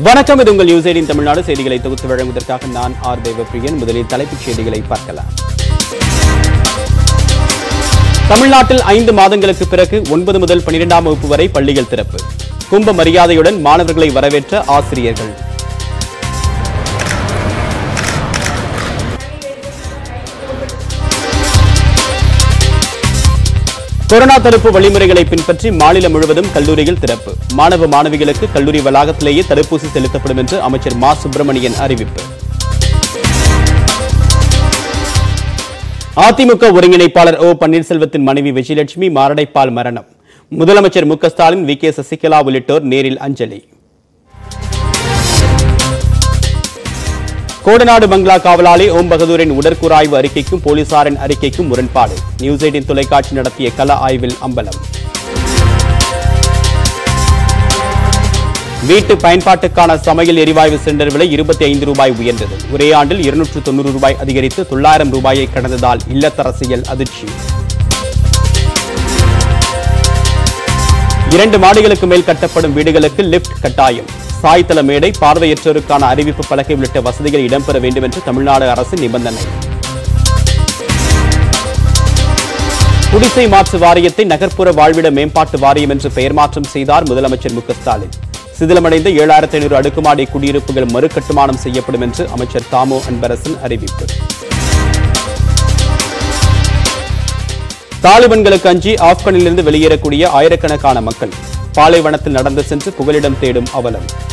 வணக்கம் இது உங்கள் நியூஸ் எயிட்டின் தமிழ்நாடு செய்திகளை தொகுத்து வழங்குவதற்காக நான் ஆர் தேவப்பிரியன் முதலில் தலைப்புச் செய்திகளை பார்க்கலாம் தமிழ்நாட்டில் ஐந்து மாதங்களுக்கு பிறகு ஒன்பது முதல் பனிரெண்டாம் வகுப்பு வரை பள்ளிகள் திறப்பு கும்ப மரியாதையுடன் மாணவர்களை வரவேற்ற ஆசிரியர்கள் கொரோனா தடுப்பு வழிமுறைகளை பின்பற்றி மாநிலம் முழுவதும் கல்லூரிகள் திறப்பு மாணவ மாணவிகளுக்கு கல்லூரி வளாகத்திலேயே தடுப்பூசி செலுத்தப்படும் என்று அமைச்சர் மா சுப்பிரமணியன் அறிவிப்பு அதிமுக ஒருங்கிணைப்பாளர் ஓ பன்னீர்செல்வத்தின் மனைவி விஜயலட்சுமி மாரடைப்பால் மரணம் முதலமைச்சர் மு க ஸ்டாலின் வி கே சசிகலா உள்ளிட்டோர் நேரில் அஞ்சலி கோடநாடு பங்களா காவலாளி ஓம் பகதூரின் உடற்கூறாய்வு அறிக்கைக்கும் போலீசாரின் அறிக்கைக்கும் முரண்பாடு நியூஸ் எயிட்டின் தொலைக்காட்சி நடத்திய கள ஆய்வில் அம்பலம் வீட்டு பயன்பாட்டுக்கான சமையல் எரிவாயு சிலிண்டர் விலை இருபத்தி ஐந்து ரூபாய் உயர்ந்தது ஒரே ஆண்டில் இருநூற்று தொண்ணூறு ரூபாய் அதிகரித்து தொள்ளாயிரம் ரூபாயை கடந்ததால் இல்லத்தரசியல் அதிர்ச்சி இரண்டு மாடிகளுக்கு மேல் கட்டப்படும் வீடுகளுக்கு லிப்ட் கட்டாயம் சாய்தள மேடை பார்வையற்றோருக்கான அறிவிப்பு பலகை உள்ளிட்ட வசதிகள் இடம்பெற வேண்டும் என்று தமிழ்நாடு அரசு நிபந்தனை குடிசை மாற்று வாரியத்தை நகர்ப்புற வாழ்விட மேம்பாட்டு வாரியம் என்று பெயர் மாற்றம் செய்தார் முதலமைச்சர் மு க ஸ்டாலின் சிதிலமடைந்த ஏழாயிரத்தி ஐநூறு அடுக்குமாடி குடியிருப்புகள் மறுகட்டுமானம் செய்யப்படும் என்று அமைச்சர் தாமோ அன்பரசன் அறிவிப்பு தாலிபன்களுக்கு அஞ்சி ஆப்கானிலிருந்து வெளியேறக்கூடிய ஆயிரக்கணக்கான மக்கள் பாலைவனத்தில் நடந்து சென்று புகலிடம் தேடும் அவலம்